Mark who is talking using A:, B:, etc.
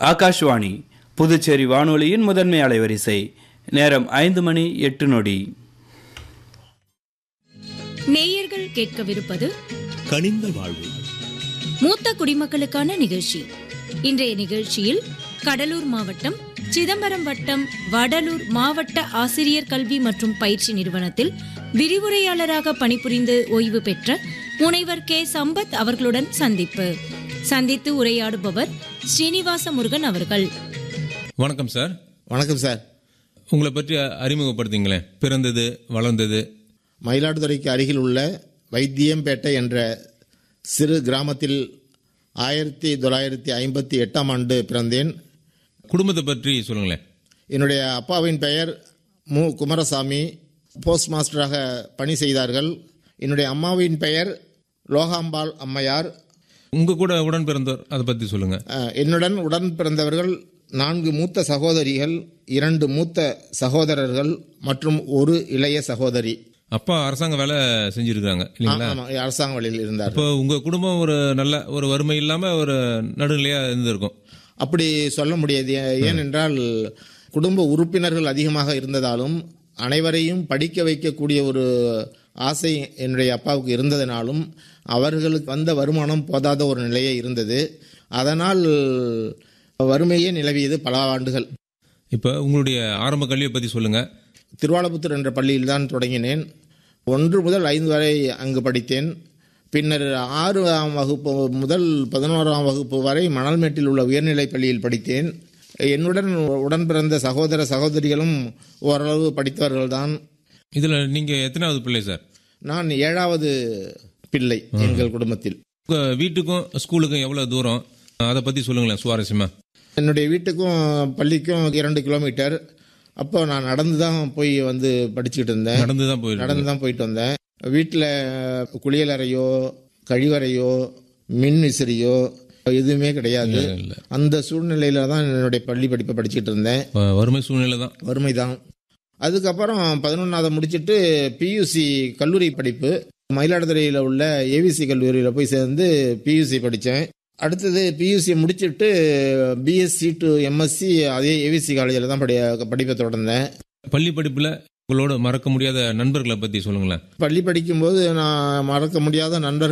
A: ஆகாஷ்வாணி புதுச்சேரி வானொலியின் முதன்மை அலைவரிசை நேரம் ஐந்து மணி எட்டு நொடி
B: நேயர்கள் கேட்கவிருப்பது
C: கனிந்த வாழ்வு
B: மூத்த குடிமக்களுக்கான நிகழ்ச்சி இன்றைய நிகழ்ச்சியில் கடலூர் மாவட்டம் சிதம்பரம் வட்டம் வடலூர் மாவட்ட ஆசிரியர் கல்வி மற்றும் பயிற்சி நிறுவனத்தில் விரிவுரையாளராக பணிபுரிந்து ஓய்வு பெற்ற முனைவர் கே சம்பத் அவர்களுடன் சந்திப்பு சந்தித்து உரையாடுபவர் ஸ்ரீனிவாச முருகன் அவர்கள்
D: வணக்கம் சார்
E: வணக்கம் சார்
D: உங்களை பற்றி அறிமுகப்படுத்திங்களேன் பிறந்தது வளர்ந்தது
E: மயிலாடுதுறைக்கு அருகில் உள்ள வைத்தியம்பேட்டை என்ற சிறு கிராமத்தில் ஆயிரத்தி தொள்ளாயிரத்தி ஐம்பத்தி எட்டாம் ஆண்டு பிறந்தேன்
D: குடும்பத்தை பற்றி சொல்லுங்களேன்
E: என்னுடைய அப்பாவின் பெயர் மு குமாரசாமி போஸ்ட் மாஸ்டராக பணி செய்தார்கள் என்னுடைய அம்மாவின் பெயர் லோகாம்பாள் அம்மையார்
D: உங்க கூட உடன் பிறந்தோர் அதை பற்றி சொல்லுங்க
E: அஹ், என்னுடன் உடன் பிறந்தவர்கள் நான்கு மூத்த சகோதரிகள் இரண்டு மூத்த சகோதரர்கள் மற்றும் ஒரு இளைய சகோதரி
D: அப்பா அரசாங்க வேலை செஞ்சிருக்காங்க இல்லைங்களா
E: ஆமாம் அரசாங்க வழியில் இருந்தார்
D: இப்போ உங்க குடும்பம் ஒரு நல்ல ஒரு வறுமை இல்லாம ஒரு நடுநிலையா இருந்திருக்கும்
E: அப்படி சொல்ல முடியாது ஏ- ஏனென்றால் குடும்ப உறுப்பினர்கள் அதிகமாக இருந்ததாலும் அனைவரையும் படிக்க வைக்கக்கூடிய ஒரு ஆசை என்னுடைய அப்பாவுக்கு இருந்ததினாலும் அவர்களுக்கு வந்த வருமானம் போதாத ஒரு நிலையே இருந்தது அதனால் வறுமையே நிலவியது பல ஆண்டுகள்
D: இப்போ உங்களுடைய ஆரம்ப கல்வியை பத்தி சொல்லுங்க
E: திருவாலபுத்தூர் என்ற பள்ளியில் தான் தொடங்கினேன் ஒன்று முதல் ஐந்து வரை அங்கு படித்தேன் பின்னர் ஆறாம் வகுப்பு முதல் பதினோராம் வகுப்பு வரை மணல்மேட்டில் உள்ள உயர்நிலைப் பள்ளியில் படித்தேன் என்னுடன் உடன் பிறந்த சகோதர சகோதரிகளும் ஓரளவு படித்தவர்கள்தான்
D: இதுல நீங்க எத்தனாவது பிள்ளை சார்
E: நான் ஏழாவது பிள்ளை எங்கள் குடும்பத்தில்
D: உங்க வீட்டுக்கும் ஸ்கூலுக்கும் எவ்வளவு தூரம் அதை பத்தி சொல்லுங்களேன் சுவாரஸ்யமா
E: என்னுடைய வீட்டுக்கும் பள்ளிக்கும் இரண்டு கிலோமீட்டர் அப்போ நான் நடந்து தான் போய் வந்து படிச்சுக்கிட்டு இருந்தேன்
D: நடந்து தான் போயிருக்கு
E: நடந்து தான் போயிட்டு வந்தேன் வீட்டில் குளியலறையோ கழிவறையோ மின் விசிறியோ எதுவுமே கிடையாது
D: இல்ல.
E: அந்த சூழ்நிலையில தான் என்னுடைய பள்ளி படிப்பை படிச்சுட்டு இருந்தேன்
D: வ- வறுமை சூழ்நிலை தான்
E: வறுமை தான் அதுக்கப்புறம் பதினொன்றாவது முடிச்சிட்டு பியூசி கல்லூரி படிப்பு மயிலாடுதுறையில் உள்ள ஏவிசி கல்லூரியில் போய் சேர்ந்து பியூசி படித்தேன் அடுத்தது பியூசி முடிச்சிட்டு பிஎஸ்சி டு எம்எஸ்சி அதே ஏவிசி காலேஜில் தான் படி படிப்பை தொடர்ந்தேன்
D: பள்ளி படிப்புல உங்களோட மறக்க முடியாத நண்பர்களை பத்தி சொல்லுங்களேன்
E: பள்ளி படிக்கும்போது நான் மறக்க முடியாத நண்பர்கள்